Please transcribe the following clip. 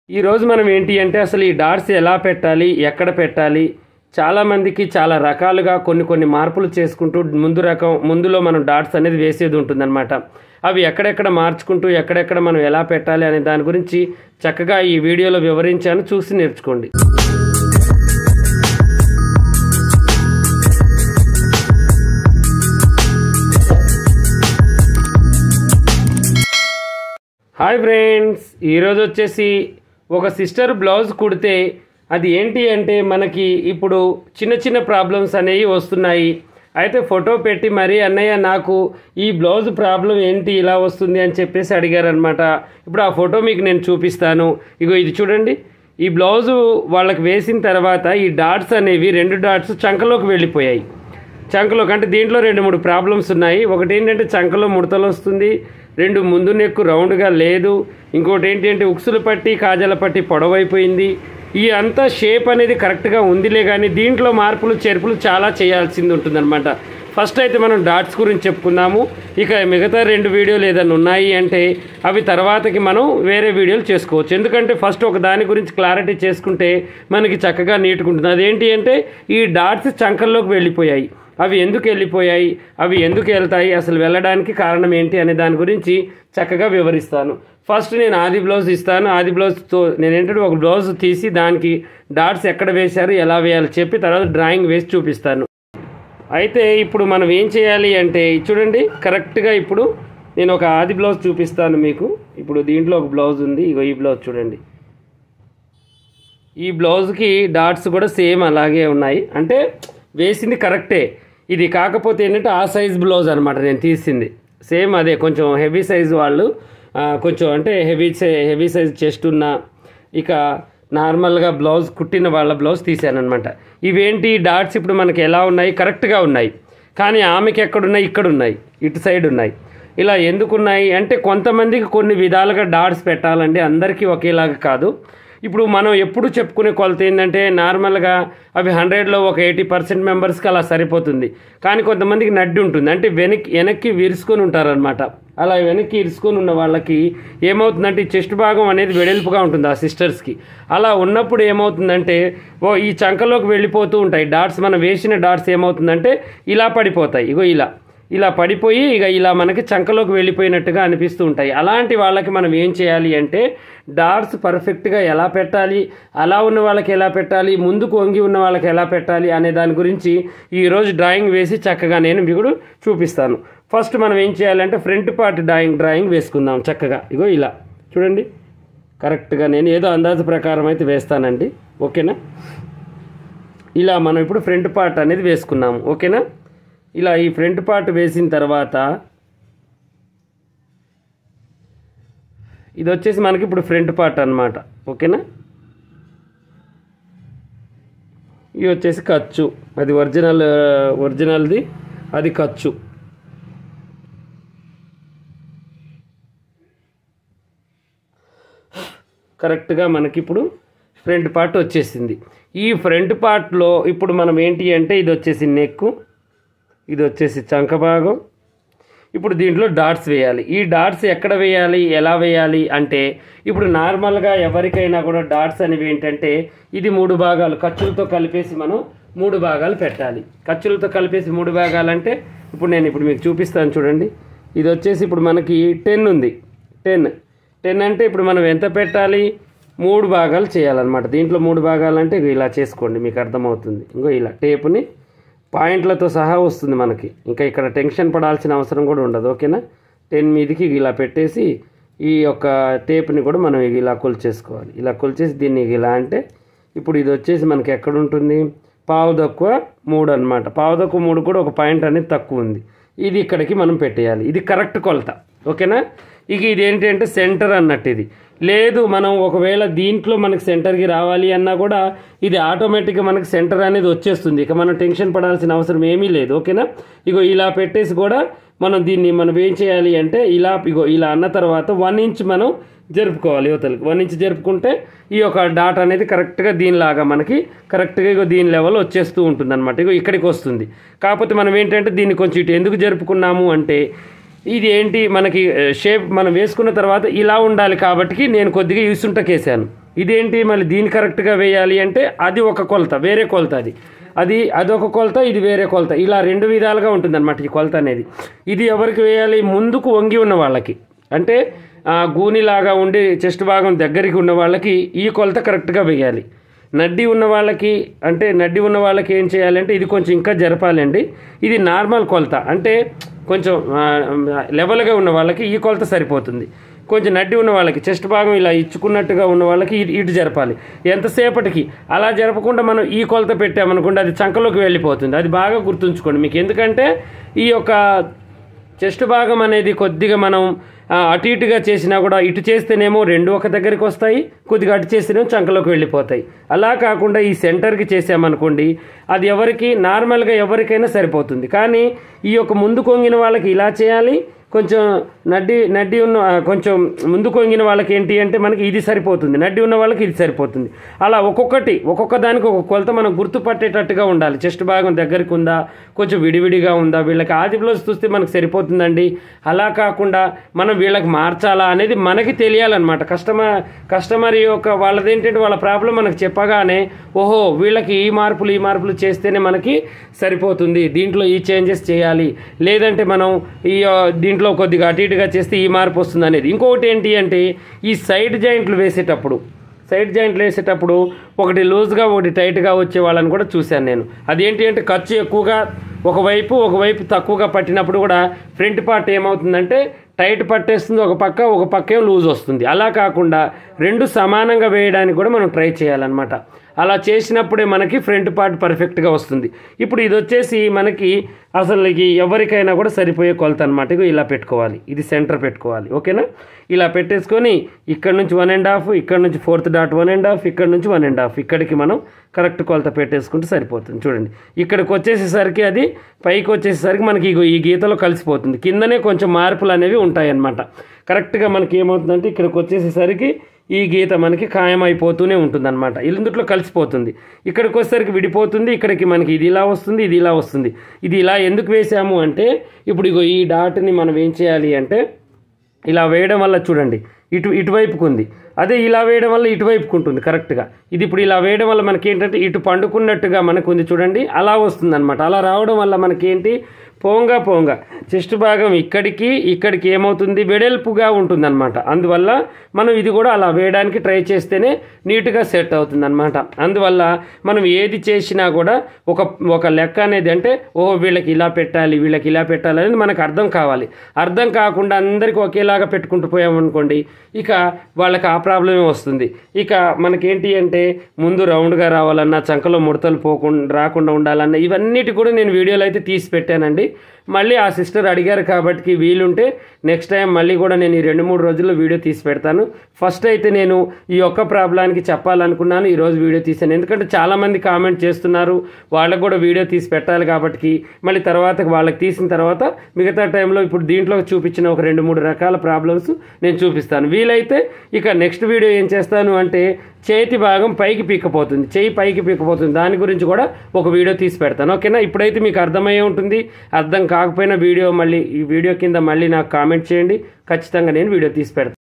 ఈరోజు మనం ఏంటి అంటే అసలు ఈ డాట్స్ ఎలా పెట్టాలి ఎక్కడ పెట్టాలి చాలామందికి చాలా రకాలుగా కొన్ని కొన్ని మార్పులు చేసుకుంటూ ముందు రకం ముందులో మనం డాట్స్ అనేది వేసేది ఉంటుందన్నమాట అవి ఎక్కడెక్కడ మార్చుకుంటూ ఎక్కడెక్కడ మనం ఎలా పెట్టాలి అనే దాని గురించి చక్కగా ఈ వీడియోలో వివరించాను చూసి నేర్చుకోండి హాయ్ ఫ్రెండ్స్ ఈరోజు వచ్చేసి ఒక సిస్టర్ బ్లౌజ్ కుడితే అది ఏంటి అంటే మనకి ఇప్పుడు చిన్న చిన్న ప్రాబ్లమ్స్ అనేవి వస్తున్నాయి అయితే ఫోటో పెట్టి మరీ అన్నయ్య నాకు ఈ బ్లౌజ్ ప్రాబ్లం ఏంటి ఇలా వస్తుంది అని చెప్పేసి అడిగారనమాట ఇప్పుడు ఆ ఫోటో మీకు నేను చూపిస్తాను ఇగో ఇది చూడండి ఈ బ్లౌజు వాళ్ళకి వేసిన తర్వాత ఈ డాట్స్ అనేవి రెండు డాట్స్ చంకలోకి వెళ్ళిపోయాయి చంకలో అంటే దీంట్లో రెండు మూడు ప్రాబ్లమ్స్ ఉన్నాయి ఒకటి ఏంటంటే చంకలో ముడతలు వస్తుంది రెండు ముందు నెక్కు రౌండ్గా లేదు ఇంకోటి ఏంటంటే ఉక్సులు పట్టి కాజల పట్టి పొడవైపోయింది ఈ అంతా షేప్ అనేది కరెక్ట్గా ఉందిలే కానీ దీంట్లో మార్పులు చేర్పులు చాలా చేయాల్సింది ఉంటుందన్నమాట ఫస్ట్ అయితే మనం డాట్స్ గురించి చెప్పుకుందాము ఇక మిగతా రెండు వీడియోలు ఏదైనా ఉన్నాయి అంటే అవి తర్వాతకి మనం వేరే వీడియోలు చేసుకోవచ్చు ఎందుకంటే ఫస్ట్ ఒక దాని గురించి క్లారిటీ చేసుకుంటే మనకి చక్కగా నీట్గా ఉంటుంది అదేంటి అంటే ఈ డాట్స్ చంకల్లోకి వెళ్ళిపోయాయి అవి ఎందుకు వెళ్ళిపోయాయి అవి ఎందుకు వెళ్తాయి అసలు వెళ్ళడానికి కారణం ఏంటి అనే దాని గురించి చక్కగా వివరిస్తాను ఫస్ట్ నేను ఆది బ్లౌజ్ ఇస్తాను ఆది బ్లౌజ్తో నేను ఏంటంటే ఒక బ్లౌజ్ తీసి దానికి డాట్స్ ఎక్కడ వేశారు ఎలా వేయాలి చెప్పి తర్వాత డ్రాయింగ్ వేసి చూపిస్తాను అయితే ఇప్పుడు మనం ఏం చేయాలి అంటే చూడండి కరెక్ట్గా ఇప్పుడు నేను ఒక ఆది బ్లౌజ్ చూపిస్తాను మీకు ఇప్పుడు దీంట్లో ఒక బ్లౌజ్ ఉంది ఇగో ఈ బ్లౌజ్ చూడండి ఈ బ్లౌజ్కి డాట్స్ కూడా సేమ్ అలాగే ఉన్నాయి అంటే వేసింది కరెక్టే ఇది కాకపోతే ఏంటంటే ఆ సైజ్ బ్లౌజ్ అనమాట నేను తీసింది సేమ్ అదే కొంచెం హెవీ సైజ్ వాళ్ళు ఆ, కొంచెం అంటే హెవీ హెవీ సైజ్ చెస్ట్ ఉన్న ఇక నార్మల్గా బ్లౌజ్ కుట్టిన వాళ్ళ బ్లౌజ్ తీసాను అనమాట ఇవేంటి డాట్స్ ఇప్పుడు మనకి ఎలా ఉన్నాయి కరెక్ట్గా ఉన్నాయి కానీ ఆమెకి ఎక్కడున్నాయి ఇక్కడ ఉన్నాయి ఇటు సైడ్ ఉన్నాయి ఇలా ఎందుకున్నాయి అంటే కొంతమందికి కొన్ని విధాలుగా డాట్స్ పెట్టాలండి అందరికీ ఒకేలాగా కాదు ఇప్పుడు మనం ఎప్పుడు చెప్పుకునే కొలత ఏంటంటే నార్మల్గా అవి హండ్రెడ్లో ఒక ఎయిటీ పర్సెంట్ మెంబర్స్కి అలా సరిపోతుంది కానీ కొంతమందికి నడ్డి ఉంటుంది అంటే వెనక్కి వెనక్కి విరుచుకొని ఉంటారనమాట అలా వెనక్కి ఇరుచుకొని ఉన్న వాళ్ళకి ఏమవుతుందంటే ఈ చెస్ట్ భాగం అనేది వెడల్పుగా ఉంటుంది ఆ సిస్టర్స్కి అలా ఉన్నప్పుడు ఏమవుతుందంటే ఓ ఈ చంకలోకి వెళ్ళిపోతూ ఉంటాయి డాట్స్ మనం వేసిన డాట్స్ ఏమవుతుందంటే ఇలా పడిపోతాయి ఇగో ఇలా ఇలా పడిపోయి ఇక ఇలా మనకి చంకలోకి వెళ్ళిపోయినట్టుగా అనిపిస్తూ ఉంటాయి అలాంటి వాళ్ళకి మనం ఏం చేయాలి అంటే డాట్స్ పర్ఫెక్ట్గా ఎలా పెట్టాలి అలా ఉన్న వాళ్ళకి ఎలా పెట్టాలి ముందుకు వంగి ఉన్న వాళ్ళకి ఎలా పెట్టాలి అనే దాని గురించి ఈరోజు డ్రాయింగ్ వేసి చక్కగా నేను మీకు చూపిస్తాను ఫస్ట్ మనం ఏం చేయాలంటే ఫ్రంట్ పార్ట్ డ్రాయింగ్ డ్రాయింగ్ వేసుకుందాం చక్కగా ఇగో ఇలా చూడండి కరెక్ట్గా నేను ఏదో అందాజు ప్రకారం అయితే వేస్తానండి ఓకేనా ఇలా మనం ఇప్పుడు ఫ్రంట్ పార్ట్ అనేది వేసుకున్నాము ఓకేనా ఇలా ఈ ఫ్రంట్ పార్ట్ వేసిన తర్వాత ఇది వచ్చేసి మనకి ఇప్పుడు ఫ్రంట్ పార్ట్ అన్నమాట ఓకేనా ఇది వచ్చేసి ఖర్చు అది ఒరిజినల్ ఒరిజినల్ది అది ఖర్చు కరెక్ట్గా మనకి ఇప్పుడు ఫ్రంట్ పార్ట్ వచ్చేసింది ఈ ఫ్రంట్ పార్ట్లో ఇప్పుడు మనం ఏంటి అంటే ఇది వచ్చేసి నెక్కు ఇది వచ్చేసి చంక భాగం ఇప్పుడు దీంట్లో డాట్స్ వేయాలి ఈ డాట్స్ ఎక్కడ వేయాలి ఎలా వేయాలి అంటే ఇప్పుడు నార్మల్గా ఎవరికైనా కూడా డాట్స్ అనేవి ఏంటంటే ఇది మూడు భాగాలు ఖర్చులతో కలిపేసి మనం మూడు భాగాలు పెట్టాలి ఖర్చులతో కలిపేసి మూడు భాగాలు అంటే ఇప్పుడు నేను ఇప్పుడు మీకు చూపిస్తాను చూడండి ఇది వచ్చేసి ఇప్పుడు మనకి టెన్ ఉంది టెన్ టెన్ అంటే ఇప్పుడు మనం ఎంత పెట్టాలి మూడు భాగాలు చేయాలన్నమాట దీంట్లో మూడు భాగాలు అంటే ఇగో ఇలా చేసుకోండి మీకు అర్థమవుతుంది ఇంకో ఇలా టేపుని పాయింట్లతో సహా వస్తుంది మనకి ఇంకా ఇక్కడ టెన్షన్ పడాల్సిన అవసరం కూడా ఉండదు ఓకేనా టెన్ మీదకి ఇలా పెట్టేసి ఈ యొక్క టేప్ని కూడా మనం ఇగ ఇలా కొలిచేసుకోవాలి ఇలా కొలిచేసి దీన్ని ఇగ ఇలా అంటే ఇప్పుడు ఇది వచ్చేసి మనకి ఎక్కడ ఉంటుంది పావు తక్కువ మూడు అనమాట పావు తక్కువ మూడు కూడా ఒక పాయింట్ అనేది తక్కువ ఉంది ఇది ఇక్కడికి మనం పెట్టేయాలి ఇది కరెక్ట్ కొలత ఓకేనా ఇక ఇది ఏంటంటే సెంటర్ అన్నట్టు ఇది లేదు మనం ఒకవేళ దీంట్లో మనకి సెంటర్కి రావాలి అన్నా కూడా ఇది ఆటోమేటిక్గా మనకి సెంటర్ అనేది వచ్చేస్తుంది ఇక మనం టెన్షన్ పడాల్సిన అవసరం ఏమీ లేదు ఓకేనా ఇగో ఇలా పెట్టేసి కూడా మనం దీన్ని మనం ఏం చేయాలి అంటే ఇలా ఇగో ఇలా అన్న తర్వాత వన్ ఇంచ్ మనం జరుపుకోవాలి యువతలకి వన్ ఇంచ్ జరుపుకుంటే ఈ యొక్క డాట్ అనేది కరెక్ట్గా దీనిలాగా మనకి కరెక్ట్గా ఇగో దీని లెవెల్ వచ్చేస్తూ ఉంటుంది అనమాట ఇగో ఇక్కడికి వస్తుంది కాకపోతే మనం ఏంటంటే దీన్ని కొంచెం ఇటు ఎందుకు జరుపుకున్నాము అంటే ఇది ఏంటి మనకి షేప్ మనం వేసుకున్న తర్వాత ఇలా ఉండాలి కాబట్టి నేను కొద్దిగా ఇసుంటకేసాను ఇదేంటి మళ్ళీ దీన్ని కరెక్ట్గా వేయాలి అంటే అది ఒక కొలత వేరే కొలత అది అది అదొక కొలత ఇది వేరే కొలత ఇలా రెండు విధాలుగా ఉంటుందన్నమాట ఈ కొలత అనేది ఇది ఎవరికి వేయాలి ముందుకు వంగి ఉన్న వాళ్ళకి అంటే ఆ, గూనిలాగా ఉండి చెస్ట్ భాగం దగ్గరికి ఉన్న వాళ్ళకి ఈ కొలత కరెక్ట్గా వేయాలి నడ్డి ఉన్న వాళ్ళకి అంటే నడ్డి ఉన్న వాళ్ళకి ఏం చేయాలంటే ఇది కొంచెం ఇంకా జరపాలండి ఇది నార్మల్ కొలత అంటే కొంచెం ఆ, లెవెల్గా ఉన్న వాళ్ళకి ఈ కొలత సరిపోతుంది కొంచెం నడ్డి ఉన్న వాళ్ళకి చెస్ట్ భాగం ఇలా ఇచ్చుకున్నట్టుగా ఉన్న వాళ్ళకి ఇటు ఇటు జరపాలి ఎంతసేపటికి అలా జరపకుండా మనం ఈ కొలత పెట్టామనుకోండి అది చంకలోకి వెళ్ళిపోతుంది అది బాగా గుర్తుంచుకోండి మీకు ఎందుకంటే ఈ యొక్క చెస్ట్ భాగం అనేది కొద్దిగా మనం ఆ, అటు ఇటుగా చేసినా కూడా ఇటు చేస్తేనేమో రెండు ఒక దగ్గరికి వస్తాయి కొద్దిగా అటు చేస్తేనేమో చంకలోకి వెళ్ళిపోతాయి అలా కాకుండా ఈ సెంటర్కి చేసామనుకోండి అది ఎవరికి నార్మల్గా ఎవరికైనా సరిపోతుంది కానీ ఈ యొక్క ముందు కొంగిన వాళ్ళకి ఇలా చేయాలి కొంచెం నడ్డి నడ్డి ఉన్న ఆ, కొంచెం ముందు కొంగిన వాళ్ళకి ఏంటి అంటే మనకి ఇది సరిపోతుంది నడ్డి ఉన్న వాళ్ళకి ఇది సరిపోతుంది అలా ఒక్కొక్కటి ఒక్కొక్క దానికి ఒక కొలత మనం గుర్తుపట్టేటట్టుగా ఉండాలి చెస్ట్ భాగం దగ్గరికి ఉందా కొంచెం విడివిడిగా ఉందా వీళ్ళకి ఆది బ్లౌజ్ చూస్తే మనకు సరిపోతుందండి అలా కాకుండా మనం వీళ్ళకి మార్చాలా అనేది మనకి తెలియాలన్నమాట కస్టమర్ కస్టమర్ యొక్క వాళ్ళది ఏంటంటే వాళ్ళ ప్రాబ్లం మనకు చెప్పగానే ఓహో వీళ్ళకి ఈ మార్పులు ఈ మార్పులు చేస్తేనే మనకి సరిపోతుంది దీంట్లో ఈ చేంజెస్ చేయాలి లేదంటే మనం ఈ ఆ, దీంట్లో కొద్దిగా అటు ఇటుగా చేస్తే ఈ మార్పు వస్తుంది అనేది ఇంకొకటి ఏంటి అంటే ఈ సైడ్ జాయింట్లు వేసేటప్పుడు సైడ్ జాయింట్లు వేసేటప్పుడు ఒకటి లూజ్గా ఒకటి టైట్గా వచ్చే వాళ్ళని కూడా చూశాను నేను అదేంటి అంటే ఖర్చు ఎక్కువగా ఒకవైపు ఒకవైపు తక్కువగా పట్టినప్పుడు కూడా ఫ్రంట్ పార్ట్ ఏమవుతుందంటే టైట్ పట్టేస్తుంది ఒక పక్క ఒక పక్క ఏమో లూజ్ వస్తుంది అలా కాకుండా రెండు సమానంగా వేయడానికి కూడా మనం ట్రై చేయాలన్నమాట అలా చేసినప్పుడే మనకి ఫ్రంట్ పార్ట్ పర్ఫెక్ట్గా వస్తుంది ఇప్పుడు ఇది వచ్చేసి మనకి అసలు ఈ ఎవరికైనా కూడా సరిపోయే కొలత అనమాట ఇగో ఇలా పెట్టుకోవాలి ఇది సెంటర్ పెట్టుకోవాలి ఓకేనా ఇలా పెట్టేసుకొని ఇక్కడ నుంచి వన్ అండ్ హాఫ్ ఇక్కడ నుంచి fourth dot one and half ఇక్కడ నుంచి వన్ అండ్ హాఫ్ ఇక్కడికి మనం కరెక్ట్ కొలత పెట్టేసుకుంటే సరిపోతుంది చూడండి ఇక్కడికి వచ్చేసేసరికి అది పైకి వచ్చేసరికి మనకి ఇగో ఈ గీతలో కలిసిపోతుంది కిందనే కొంచెం మార్పులు అనేవి ఉంటాయి అన్నమాట కరెక్ట్గా మనకి ఏమవుతుందంటే ఇక్కడికి వచ్చేసేసరికి ఈ గీత మనకి ఖాయమైపోతూనే ఉంటుంది అనమాట ఇందుట్లో కలిసిపోతుంది ఇక్కడికి వచ్చేసరికి విడిపోతుంది ఇక్కడికి మనకి ఇది ఇలా వస్తుంది ఇది ఇలా వస్తుంది ఇది ఇలా ఎందుకు వేసాము అంటే ఇప్పుడు ఇగో ఈ డాట్ని మనం ఏం చేయాలి అంటే ఇలా వేయడం వల్ల చూడండి ఇటు ఇటువైపుకు ఉంది అదే ఇలా వేయడం వల్ల ఇటువైపుకు ఉంటుంది కరెక్ట్గా ఇది ఇప్పుడు ఇలా వేయడం వల్ల మనకి ఏంటంటే ఇటు పండుకున్నట్టుగా మనకు ఉంది చూడండి అలా వస్తుంది అనమాట అలా రావడం వల్ల మనకేంటి పోంగా పోంగా చెస్ట్ భాగం ఇక్కడికి ఇక్కడికి ఏమవుతుంది వెడల్పుగా ఉంటుందన్నమాట అందువల్ల మనం ఇది కూడా అలా వేయడానికి ట్రై చేస్తేనే నీట్గా సెట్ అవుతుంది అనమాట అందువల్ల మనం ఏది చేసినా కూడా ఒక ఒక లెక్క అనేది అంటే ఓ వీళ్ళకి ఇలా పెట్టాలి వీళ్ళకి ఇలా పెట్టాలి అనేది మనకు అర్థం కావాలి అర్థం కాకుండా అందరికీ ఒకేలాగా పెట్టుకుంటూ పోయామనుకోండి ఇక వాళ్ళకి ఆ ప్రాబ్లమే వస్తుంది ఇక మనకేంటి అంటే ముందు రౌండ్గా రావాలన్నా చంకలో ముడతలు పోకుండా రాకుండా ఉండాలన్నా ఇవన్నిటి కూడా నేను వీడియోలో అయితే తీసి పెట్టానండి మళ్ళీ ఆ సిస్టర్ అడిగారు కాబట్టి వీలుంటే నెక్స్ట్ టైం మళ్ళీ కూడా నేను ఈ రెండు మూడు రోజుల్లో వీడియో తీసి పెడతాను ఫస్ట్ అయితే నేను ఈ ఒక్క ప్రాబ్లానికి చెప్పాలనుకున్నాను ఈరోజు వీడియో తీసాను ఎందుకంటే చాలామంది కామెంట్ చేస్తున్నారు వాళ్ళకు కూడా వీడియో తీసి పెట్టాలి కాబట్టి మళ్ళీ తర్వాత వాళ్ళకి తీసిన తర్వాత మిగతా టైంలో ఇప్పుడు దీంట్లో చూపించిన ఒక రెండు మూడు రకాల ప్రాబ్లమ్స్ నేను చూపిస్తాను వీలైతే ఇక నెక్స్ట్ వీడియో ఏం చేస్తాను అంటే చేతి భాగం పైకి పీక్కపోతుంది చేయి పైకి పీక్కపోతుంది దాని గురించి కూడా ఒక వీడియో తీసి పెడతాను ఓకేనా ఇప్పుడైతే మీకు అర్థమయ్యే ఉంటుంది అర్థం కాకపోయినా వీడియో మళ్ళీ ఈ వీడియో కింద మళ్ళీ నాకు కామెంట్ చేయండి ఖచ్చితంగా నేను వీడియో తీసి పెడతాను